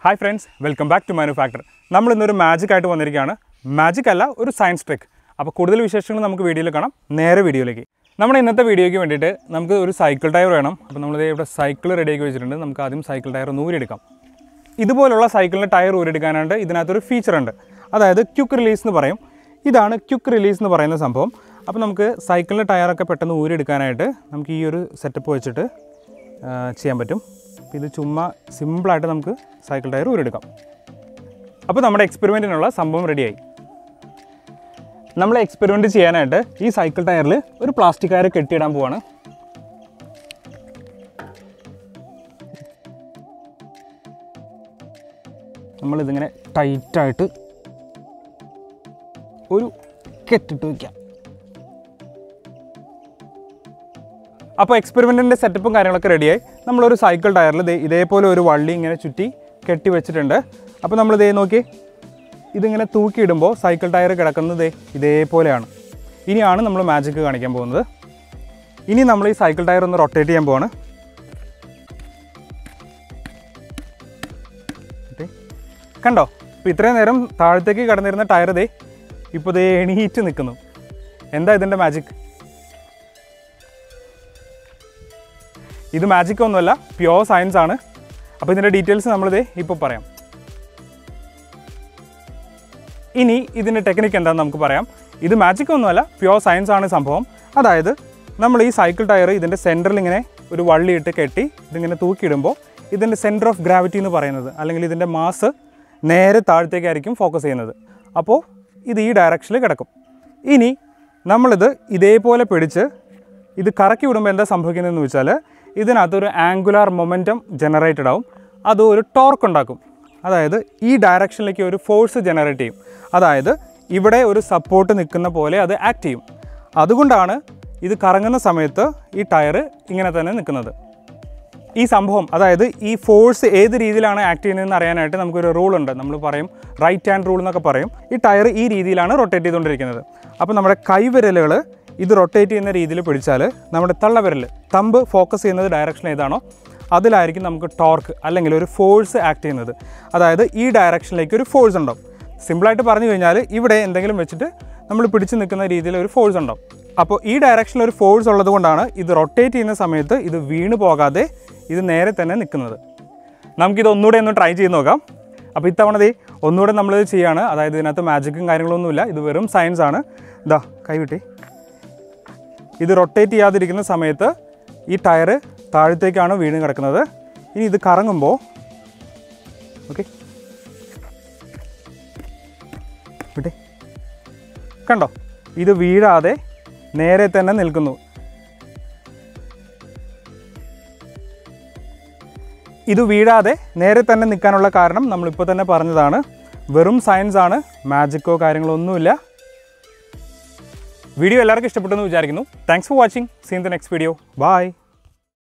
Hi friends welcome back to manufacture നമ്മൾ ഇന്നൊരു magic ആയിട്ട് വന്നിരിക്കുകയാണ് മാജിക് അല്ല ഒരു സയൻസ് ട്രിക്ക് അപ്പോൾ കൂടുതൽ വിശേഷങ്ങൾ നമുക്ക് വീഡിയോയിൽ കാണാം നേരെ വീഡിയോയിലേക്ക് നമ്മുടെ ഇന്നത്തെ വീഡിയോയ്ക്ക് വേണ്ടിയിട്ട് നമുക്ക് ഒരു സൈക്കിൾ ടയർ വേണം അപ്പോൾ നമ്മളിത് ഇവിടെ സൈക്കിൾ റെഡിയാക്കി വെച്ചിട്ടുണ്ട് നമുക്ക് ആദ്യം സൈക്കിൾ ടയർ ഒന്ന് ഊരിയെടുക്കാം ഇതുപോലുള്ള സൈക്കിളിൻ്റെ ടയർ ഊരിയെടുക്കാനായിട്ട് ഇതിനകത്തൊരു ഫീച്ചർ ഉണ്ട് അതായത് ക്യുക്ക് റിലീസ് എന്ന് പറയും ഇതാണ് ക്യുക്ക് റിലീസ് എന്ന് പറയുന്ന സംഭവം അപ്പോൾ നമുക്ക് സൈക്കിളിൻ്റെ ടയറൊക്കെ പെട്ടെന്ന് ഊരിയെടുക്കാനായിട്ട് നമുക്ക് ഈ ഒരു സെറ്റപ്പ് വെച്ചിട്ട് ആ, ചെയ്യാൻ പറ്റും അപ്പോൾ ഇത് ചുമ്മാ സിമ്പിളായിട്ട് നമുക്ക് സൈക്കിൾ ടയർ ഊരിയെടുക്കാം അപ്പോൾ നമ്മുടെ എക്സ്പെരിമെൻറ്റിനുള്ള സംഭവം റെഡിയായി നമ്മൾ എക്സ്പെരിമെൻറ്റ് ചെയ്യാനായിട്ട് ഈ സൈക്കിൾ ടയറിൽ ഒരു പ്ലാസ്റ്റിക് ടയർ കെട്ടിയിടാൻ പോവാണ് നമ്മളിതിങ്ങനെ ടൈറ്റായിട്ട് ഒരു കെട്ടിട്ട് വയ്ക്കാം അപ്പോൾ എക്സ്പെരിമെൻറ്റിൻ്റെ സെറ്റപ്പും കാര്യങ്ങളൊക്കെ റെഡിയായി നമ്മളൊരു സൈക്കിൾ ടയറിൽ ദേ ഇതേപോലെ ഒരു വള്ളി ഇങ്ങനെ ചുറ്റി കെട്ടി വെച്ചിട്ടുണ്ട് അപ്പോൾ നമ്മൾ ഇതേ നോക്കി ഇതിങ്ങനെ തൂക്കിയിടുമ്പോൾ സൈക്കിൾ ടയർ കിടക്കുന്നത് ദേ ഇതേപോലെയാണ് ഇനിയാണ് നമ്മൾ മാജിക് കാണിക്കാൻ പോകുന്നത് ഇനി നമ്മൾ ഈ സൈക്കിൾ ടയർ ഒന്ന് റൊട്ടേറ്റ് ചെയ്യാൻ പോവാണ് ഓക്കേ. കണ്ടോ ഇപ്പോൾ ഇത്രയും നേരം താഴത്തേക്ക് കിടന്നിരുന്ന ടയർ ദേ ഇപ്പോൾ ദേ എണീറ്റ് നിൽക്കുന്നു എന്താ ഇതിൻ്റെ മാജിക് ഇത് മാജിക് ഒന്നുമല്ല പ്യോർ സയൻസ് ആണ് അപ്പോൾ ഇതിൻ്റെ ഡീറ്റെയിൽസ് നമ്മളിത് ഇപ്പോൾ പറയാം ഇനി ഇതിൻ്റെ ടെക്നിക്ക് എന്താണെന്ന് നമുക്ക് പറയാം ഇത് മാജിക് ഒന്നുമല്ല പ്യോർ സയൻസ് ആണ് സംഭവം അതായത് നമ്മൾ ഈ സൈക്കിൾ ടയർ ഇതിൻ്റെ സെൻറ്ററിൽ ഇങ്ങനെ ഒരു വള്ളിയിട്ട് കെട്ടി ഇതിങ്ങനെ തൂക്കിയിടുമ്പോൾ ഇതിൻ്റെ സെൻറ്റർ ഓഫ് ഗ്രാവിറ്റി എന്ന് പറയുന്നത് അല്ലെങ്കിൽ ഇതിൻ്റെ മാസ് നേരെ താഴത്തേക്കായിരിക്കും ഫോക്കസ് ചെയ്യുന്നത് അപ്പോൾ ഇത് ഈ ഡയറക്ഷനിൽ കിടക്കും ഇനി നമ്മളിത് ഇതേപോലെ പിടിച്ച് ഇത് കറക്കി വിടുമ്പോൾ എന്താ സംഭവിക്കുന്നതെന്ന് വെച്ചാൽ ഇതിനകത്തൊരു ആംഗുലാർ മൊമെൻറ്റം ജനറേറ്റഡ് ആവും അത് ഒരു ടോർക്ക് ഉണ്ടാക്കും അതായത് ഈ ഡയറക്ഷനിലേക്ക് ഒരു ഫോഴ്സ് ജനറേറ്റ് ചെയ്യും അതായത് ഇവിടെ ഒരു സപ്പോർട്ട് നിൽക്കുന്ന പോലെ അത് ആക്ട് ചെയ്യും അതുകൊണ്ടാണ് ഇത് കറങ്ങുന്ന സമയത്ത് ഈ ടയർ ഇങ്ങനെ തന്നെ നിൽക്കുന്നത് ഈ സംഭവം അതായത് ഈ ഫോഴ്സ് ഏത് രീതിയിലാണ് ആക്ട് ചെയ്യുന്നതെന്ന് അറിയാനായിട്ട് നമുക്കൊരു റൂൾ ഉണ്ട് നമ്മൾ പറയും റൈറ്റ് ഹാൻഡ് റൂൾ എന്നൊക്കെ പറയും ഈ ടയർ ഈ രീതിയിലാണ് റൊട്ടേറ്റ് ചെയ്തുകൊണ്ടിരിക്കുന്നത് അപ്പോൾ നമ്മുടെ കൈവിരലുകൾ ഇത് റൊട്ടേറ്റ് ചെയ്യുന്ന രീതിയിൽ പിടിച്ചാൽ നമ്മുടെ തള്ളവിരൽ തമ്പ് ഫോക്കസ് ചെയ്യുന്നത് ഡയറക്ഷൻ ഏതാണോ അതിലായിരിക്കും നമുക്ക് ടോർക്ക് അല്ലെങ്കിൽ ഒരു ഫോഴ്സ് ആക്ട് ചെയ്യുന്നത് അതായത് ഈ ഡയറക്ഷനിലേക്ക് ഒരു ഫോഴ്സ് ഉണ്ടാവും സിമ്പിളായിട്ട് പറഞ്ഞു കഴിഞ്ഞാൽ ഇവിടെ എന്തെങ്കിലും വെച്ചിട്ട് നമ്മൾ പിടിച്ച് നിൽക്കുന്ന രീതിയിൽ ഒരു ഫോഴ്സ് ഉണ്ടാവും അപ്പോൾ ഈ ഡയറക്ഷനിൽ ഒരു ഫോഴ്സ് ഉള്ളത് കൊണ്ടാണ് ഇത് റൊട്ടേറ്റ് ചെയ്യുന്ന സമയത്ത് ഇത് വീണ് പോകാതെ ഇത് നേരെ തന്നെ നിൽക്കുന്നത് നമുക്കിത് ഒന്നുകൂടെ ഒന്ന് ട്രൈ ചെയ്ത് നോക്കാം അപ്പോൾ ഇത്തവണ ദേ ഒന്നുകൂടെ നമ്മളിത് ചെയ്യാണ് അതായത് ഇതിനകത്ത് മാജിക്കും കാര്യങ്ങളൊന്നുമില്ല ഇത് വെറും സയൻസ് ആണ് ഇതാ കൈവിട്ടി ഇത് റൊട്ടേറ്റ് ചെയ്യാതിരിക്കുന്ന സമയത്ത് ഈ ടയർ താഴത്തേക്കാണ് വീണ് കിടക്കുന്നത് ഇനി ഇത് കറങ്ങുമ്പോൾ ഓക്കെ വിട്ടെ കണ്ടോ ഇത് വീഴാതെ നേരെ തന്നെ നിൽക്കുന്നു ഇത് വീഴാതെ നേരെ തന്നെ നിൽക്കാനുള്ള കാരണം നമ്മളിപ്പോൾ തന്നെ പറഞ്ഞതാണ് വെറും സയൻസ് ആണ് മാജിക്കോ കാര്യങ്ങളോ ഒന്നുമില്ല വീഡിയോ എല്ലാവർക്കും ഇഷ്ടപ്പെട്ടെന്ന് വിചാരിക്കുന്നു thanks for watching seen the next video by